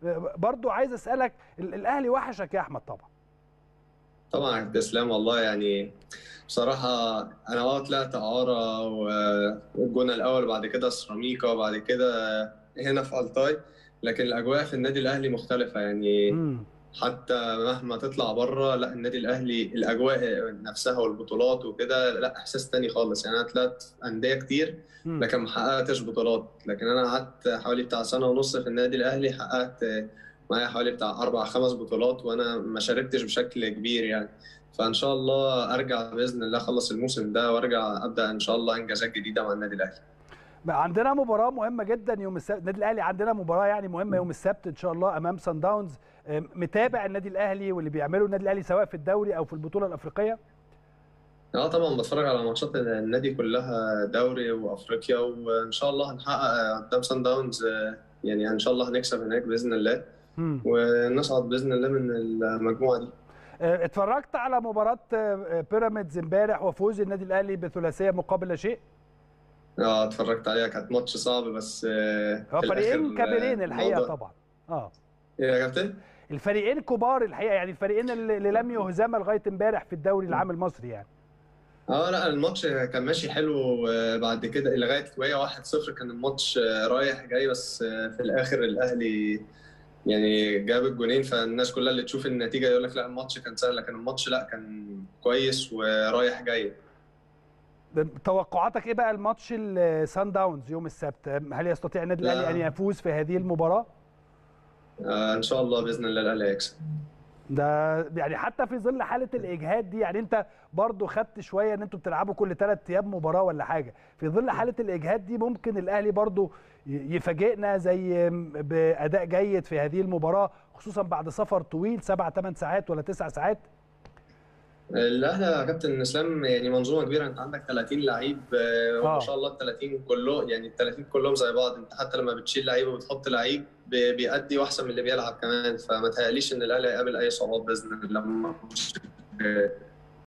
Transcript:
برضو عايز اسالك الاهلي وحشك يا احمد طبعا طبعا يا اسلام والله يعني بصراحة أنا أه طلعت إعارة والجونة الأول بعد كده سيراميكا وبعد كده هنا في ألتاي لكن الأجواء في النادي الأهلي مختلفة يعني مم. حتى مهما تطلع بره لا النادي الأهلي الأجواء نفسها والبطولات وكده لا إحساس تاني خالص يعني أنا طلعت أندية كتير مم. لكن ما حققتش بطولات لكن أنا قعدت حوالي بتاع سنة ونص في النادي الأهلي حققت معايا حوالي بتاع أربع خمس بطولات وأنا ما شاركتش بشكل كبير يعني فان شاء الله ارجع باذن الله اخلص الموسم ده وارجع ابدا ان شاء الله انجازات جديده مع النادي الاهلي بقى عندنا مباراه مهمه جدا يوم السبت النادي الاهلي عندنا مباراه يعني مهمه يوم السبت ان شاء الله امام سان داونز أم، متابع النادي الاهلي واللي بيعمله النادي الاهلي سواء في الدوري او في البطوله الافريقيه اه طبعا بتفرج على ماتشات النادي كلها دوري وافريقيا وان شاء الله هنحقق قدام سان داونز آه، يعني ان شاء الله هنكسب هناك باذن الله مم. ونصعد باذن الله من المجموعه دي أه، اتفرجت على مباراه أه، بيراميدز امبارح وفوز النادي الاهلي بثلاثيه مقابل لا شيء اه اتفرجت عليها كانت ماتش صعب بس آه، هو في فريقين الآخر، آه، كبيرين الحقيقه الموضوع- طبعا اه ايه يا كابتن؟ الفريقين كبار الحقيقه يعني الفريقين اللي اللي لم يهزم لغايه امبارح في الدوري العام المصري يعني اه لا الماتش كان ماشي حلو آه، بعد كده لغايه وهي 1-0 كان الماتش آه، رايح جاي بس آه، في الاخر الاهلي يعني جاب الجونين فالناس كلها اللي تشوف النتيجه يقول لك لا الماتش كان سهل لكن الماتش لا كان كويس ورايح جاي توقعاتك ايه بقى الماتش السان داونز يوم السبت هل يستطيع النادي لا. الاهلي ان يفوز في هذه المباراه آه ان شاء الله باذن الله الاهلي هيكسب ده يعني حتى في ظل حاله الاجهاد دي يعني انت برضو خدت شويه ان انتوا بتلعبوا كل ثلاث ايام مباراه ولا حاجه في ظل حاله الاجهاد دي ممكن الاهلي برضو ي- يفاجئنا زي باداء جيد في هذه المباراه خصوصا بعد سفر طويل سبع ثمان ساعات ولا تسع ساعات الاهلي يا كابتن اسلام يعني منظومه كبيره انت عندك 30 لعيب آه، آه. وما شاء الله ال 30 كله يعني ال 30 كلهم زي بعض انت حتى لما بتشيل لعيب وبتحط لعيب بي- بيأدي واحسن من اللي بيلعب كمان فما تهيأليش ان الاهلي هيقابل اي صعوبات باذن الله لما